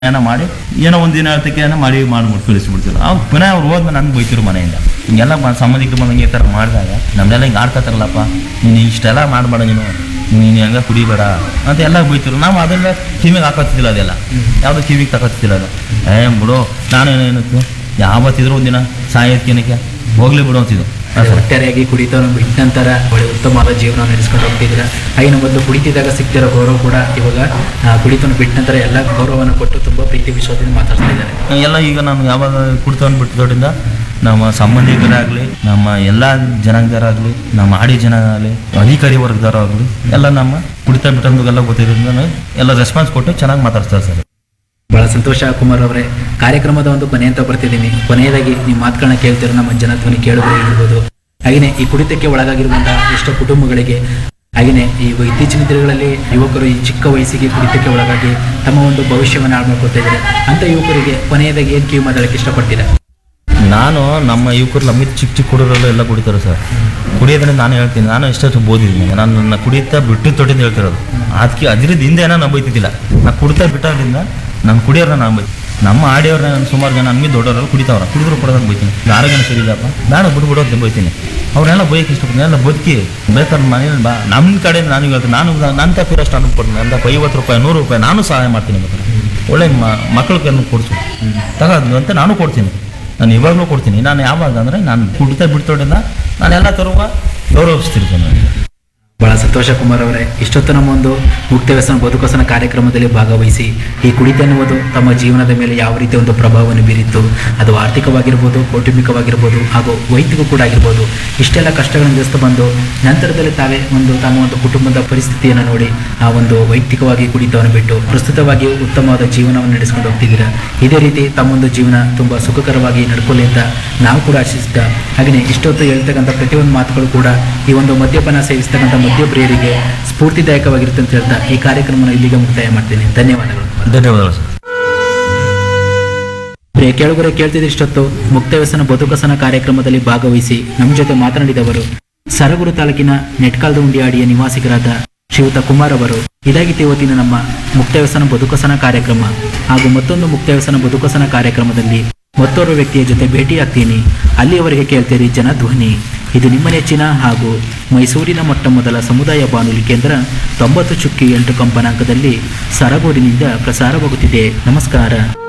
ಏನೋ ಮಾಡಿ ಏನೋ ಒಂದು ದಿನ ಹೇಳ್ತಕ್ಕೆ ಏನೋ ಮಾಡಿ ಮಾಡ್ಬಿಟ್ಟು ಕಳಿಸ್ಬಿಡ್ತಿದ್ರು ಅವ್ರು ಪುನಃ ಅವ್ರು ಹೋದ್ಮೇಲೆ ನನ್ಗೆ ಬೈತಿರು ಮನೆಯಿಂದ ಹಿಂಗೆಲ್ಲ ಮ- ಸಂಬಂಧಿಕರು ಬಂದಂಗೆ ಈ ಥರ ಮಾಡಿದಾಗ ನಮ್ದೆಲ್ಲ ಹಿಂಗೆ ಆಡ್ಕೊತಾರಲ್ಲಪ್ಪ ನೀನು ಇಷ್ಟೆಲ್ಲ ಮಾಡಬೇಡ ನೀನು ನೀನು ಹೆಂಗ ಕುಡಿಬೇಡ ಅಂತ ಎಲ್ಲ ಬೈತಿರು ನಾವು ಅದೆಲ್ಲ ಕಿವಿಗೆ ಹಾಕೋತಿದ್ದಿಲ್ಲ ಅದೆಲ್ಲ ಯಾವುದೋ ಕಿವಿಗೆ ತಗೋತಿದ್ದಿಲ್ಲ ಅದು ಏ ಬಿಡು ನಾನು ಏನಕ್ಕೆ ಯಾವತ್ತಿದ್ರು ಒಂದಿನ ಸಾಯೋದ್ಕಿನಕ್ಕೆ ಹೋಗ್ಲಿ ಬಿಡು ಅಂತಿದ್ದು ಅದೇ ಒಟ್ಟಾರೆಯಾಗಿ ಕುಡಿತವನ್ನು ಬಿಟ್ಟ ನಂತರ ಒಳ್ಳೆ ಉತ್ತಮವಾದ ಜೀವನ ನಡೆಸ್ಕೊಂಡು ಹೋಗ್ತಿದ್ದೀರಾ ಆಗಿನ ಮೊದಲು ಕುಡಿತಿದ್ದಾಗ ಸಿಗ್ತಿರೋ ಗೌರವ ಕೂಡ ಇವಾಗ ಆ, ಕುಡಿತವನ್ನು ಬಿಟ್ಟ ನಂತರ ಎಲ್ಲ ಗೌರವವನ್ನು ಕೊಟ್ಟು ತುಂಬಾ ಪ್ರೀತಿ ವಿಶ್ವಾಸದಿಂದ ಮಾತಾಡ್ತಾ ಇದ್ದಾರೆ ಎಲ್ಲ ಈಗ ನಾನು ಯಾವಾಗ ಕುಡ್ತವನ್ನು ಬಿಟ್ಟಿದ್ದರಿಂದ ನಮ್ಮ ಸಂಬಂಧಿಕರಾಗಲಿ ನಮ್ಮ ಎಲ್ಲ ಜನಾಂಗದವರಾಗಲಿ ನಮ್ಮ ಆಡಿ ಜನ ಆಗಲಿ ಅಧಿಕಾರಿ ವರ್ಗದವರಾಗಲಿ ಎಲ್ಲ ನಮ್ಮ ಕುಡಿತ ಬಿಟ್ಟಂಗೆಲ್ಲ ಗೊತ್ತಿರೋದ್ರಿಂದ ಎಲ್ಲ ರೆಸ್ಪಾನ್ಸ್ ಕೊಟ್ಟು ಚೆನ್ನಾಗಿ ಮಾತಾಡ್ತಾರೆ ಸರ್ ಬಹಳ ಸಂತೋಷ ಕುಮಾರ್ ಅವರೇ ಕಾರ್ಯಕ್ರಮದ ಒಂದು ಕೊನೆ ಅಂತ ಬರ್ತಿದ್ದೀನಿ ಕೊನೆಯದಾಗಿ ನೀವು ಮಾತುಗಳನ್ನ ಕೇಳ್ತಿರೋ ನಮ್ಮ ಜನತ್ವನಿ ಕೇಳುಗರೆ ಇರ್ಬೋದು ಹಾಗೆಯೇ ಈ ಕುಡಿತಕ್ಕೆ ಒಳಗಾಗಿರುವಂತಹ ಎಷ್ಟೋ ಕುಟುಂಬಗಳಿಗೆ ಹಾಗೆಯೇ ಈ ಇತ್ತೀಚಿನ ದಿನಗಳಲ್ಲಿ ಯುವಕರು ಈ ಚಿಕ್ಕ ವಯಸ್ಸಿಗೆ ಕುಡಿತಕ್ಕೆ ಒಳಗಾಗಿ ತಮ್ಮ ಒಂದು ಭವಿಷ್ಯವನ್ನು ಹಾಳು ಮಾಡ್ಕೊತಾ ಇದ್ದಾರೆ ಅಂತ ಯುವಕರಿಗೆ ಕೊನೆಯದಾಗಿ ಏನು ಕಿವಿ ಮಾತಾಡಕ್ಕೆ ಇಷ್ಟಪಡ್ತೀರಾ ನಾನು ನಮ್ಮ ಯುವಕರು ನಮ್ಮ ಚಿಕ್ಕ ಚಿಕ್ಕ ಹುಡುಗರೆಲ್ಲ ಎಲ್ಲ ಕುಡಿತಾರೆ ಸರ್ ಕುಡಿಯೋದ್ರಿಂದ ನಾನು ಹೇಳ್ತೀನಿ ನಾನು ಎಷ್ಟೊತ್ತು ಓದಿದ್ದೀನಿ ನಾನು ನನ್ನ ಕುಡಿಯುತ್ತಾ ಬಿಟ್ಟು ತೊಟ್ಟಿಂದ ಹೇಳ್ತಿರೋದು ಅದಕ್ಕೆ ಅದರಿಂದ ಹಿಂದೆ ನಾನು ಬೈತಿದ್ದಿಲ್ಲ ನಾನು ಕುಡಿತಾ ಬಿಟ್ಟೋದ್ರಿಂದ ನಾನು ಕುಡಿಯೋರನ್ನ ನಾನು ಬೈ ನಮ್ಮ ಆಡಿಯೋರ್ನ ನಾನು ಸುಮಾರು ಜನ ನಮಗೆ ದೊಡ್ಡವರೆಲ್ಲ ಕುಡಿತಾವ್ರ ಕುಡಿದ್ರು ಕೊಡೋದನ್ನ ಬೈತೀನಿ ಆರೋಗ್ಯನ ಸರಿ ಇದಪ್ಪ ಬೇಡ ಬಿಡ್ಬಿಡು ಅಂತ ಬೈತೀನಿ ಅವ್ರನ್ನೆಲ್ಲ ಬೈಯಕ್ಕೆ ಇಷ್ಟಪಡ್ತೀನಿ ಎಲ್ಲ ಬದುಕಿ ಬೇಕಾದ್ರೆ ಮನೇಲಿ ಬಾ ನಮ್ಮ ಕಡೆ ನಾನು ಹೇಳ್ತೀನಿ ನಾನು ನನ್ನ ತಪ್ಪಿರೋಷ್ಟು ಅನುಭವ ಕೊಡ್ತೀನಿ ನನ್ನ ಐವತ್ತು ರೂಪಾಯಿ ನೂರು ರೂಪಾಯಿ ನಾನು ಸಹಾಯ ಮಾಡ್ತೀನಿ ಬೇಕಾದ್ರೆ ಒಳ್ಳೆ ಮಕ್ಕಳಿಗೆ ಕೊಡಿಸು ತಗೋದು ಅಂತ ನಾನು ಕೊಡ್ತೀನಿ ನಾನು ಇವಾಗಲೂ ಕೊಡ್ತೀನಿ ನಾನು ಯಾವಾಗ ಅಂದರೆ ನಾನು ಕುಡಿತಾ ಬಿಡ್ತೋಡಿಂದ ನಾನು ಎಲ್ಲ ತರುವ ಗೌರವಿಸ್ತಿರ್ತೀನಿ ನಾನು. ಬಹಳ ಸಂತೋಷ ಕುಮಾರ್ ಅವರೇ ಇಷ್ಟೊತ್ತು ನಮ್ಮ ಒಂದು ಮುಕ್ತ ವ್ಯಸನ ಬದುಕೋಸನ ಕಾರ್ಯಕ್ರಮದಲ್ಲಿ ಭಾಗವಹಿಸಿ ಈ ಕುಡಿತ ಎನ್ನುವುದು ತಮ್ಮ ಜೀವನದ ಮೇಲೆ ಯಾವ ರೀತಿ ಒಂದು ಪ್ರಭಾವವನ್ನು ಬೀರಿತ್ತು ಅದು ಆರ್ಥಿಕವಾಗಿರ್ಬೋದು ಕೌಟುಂಬಿಕವಾಗಿರ್ಬೋದು ಹಾಗೂ ವೈಯಕ್ತಿಕ ಕೂಡ ಆಗಿರ್ಬೋದು ಇಷ್ಟೆಲ್ಲ ಕಷ್ಟಗಳನ್ನು ಎದುರಿಸ್ತಾ ಬಂದು ನಂತರದಲ್ಲಿ ತಾವೇ ಒಂದು ತಮ್ಮ ಒಂದು ಕುಟುಂಬದ ಪರಿಸ್ಥಿತಿಯನ್ನು ನೋಡಿ ಆ ಒಂದು ವೈಯಕ್ತಿಕವಾಗಿ ಕುಡಿತವನ್ನು ಬಿಟ್ಟು ಪ್ರಸ್ತುತವಾಗಿ ಉತ್ತಮವಾದ ಜೀವನವನ್ನು ನಡೆಸ್ಕೊಂಡು ಹೋಗ್ತಿದ್ದೀರಾ ಇದೇ ರೀತಿ ತಮ್ಮೊಂದು ಜೀವನ ತುಂಬ ಸುಖಕರವಾಗಿ ನಡ್ಕೊಳ್ಳಿ ಅಂತ ನಾವು ಕೂಡ ಆಶಿಸ್ತಾ ಹಾಗೆಯೇ ಇಷ್ಟೊತ್ತು ಹೇಳ್ತಕ್ಕಂಥ ಪ್ರತಿಯೊಂದು ಮಾತುಗಳು ಕೂಡ ಈ ಒಂದು ಮದ್ಯಪಾನ ಸೇವಿಸ್ತಕ್ಕಂಥ ಮದ್ಯಪ್ರಿಯರಿಗೆ ಸ್ಫೂರ್ತಿದಾಯಕವಾಗಿರುತ್ತೆ ಅಂತ ಹೇಳ್ತಾ ಈ ಕಾರ್ಯಕ್ರಮವನ್ನು ಇಲ್ಲಿಗೆ ಮುಕ್ತಾಯ ಮಾಡ್ತೀನಿ ಧನ್ಯವಾದಗಳು ಧನ್ಯವಾದಗಳು ಸರ್ ಪ್ರಿಯ ಕೇಳುಗರೆ ಕೇಳ್ತಿದ್ದ ಇಷ್ಟೊತ್ತು ಮುಕ್ತ ವ್ಯಸನ ಬದುಕಸನ ಕಾರ್ಯಕ್ರಮದಲ್ಲಿ ಭಾಗವಹಿಸಿ ನಮ್ಮ ಜೊತೆ ಮಾತನಾಡಿದವರು ಸರಗೂರು ತಾಲೂಕಿನ ನೆಟ್ಕಾಲ್ದ ಉಂಡಿಯಾಡಿಯ ನಿವಾಸಿಗರಾದ ಶ್ರೀಯುತ ಕುಮಾರ್ ಅವರು ಇದಾಗಿತ್ತು ಇವತ್ತಿನ ನಮ್ಮ ಮುಕ್ತ ವ್ಯಸನ ಬದುಕಸನ ಕಾರ್ಯಕ್ರಮ ಹಾಗೂ ಮತ್ತೊಂದು ಮುಕ್ತ ವ್ಯಸನ ಬದುಕಸನ ಕಾರ್ಯಕ್ರಮದಲ್ಲಿ ಮತ್ತೋರ್ವ ವ್ಯಕ್ತಿಯ ಜೊತೆ ಭೇಟಿಯಾಗ್ತೀನಿ ಅಲ್ಲಿಯವರೆಗೆ ಕೇಳ್ತೀರಿ ಜನಧ್ವನಿ ಇದು ನಿಮ್ಮ ನೆಚ್ಚಿನ ಹಾಗೂ ಮೈಸೂರಿನ ಮೊಟ್ಟ ಮೊದಲ ಸಮುದಾಯ ಬಾನುಲಿ ಕೇಂದ್ರ ತೊಂಬತ್ತು ಚುಕ್ಕಿ ಎಂಟು ಕಂಪನಾಂಕದಲ್ಲಿ ಸರಗೂರಿನಿಂದ ಪ್ರಸಾರವಾಗುತ್ತಿದೆ ನಮಸ್ಕಾರ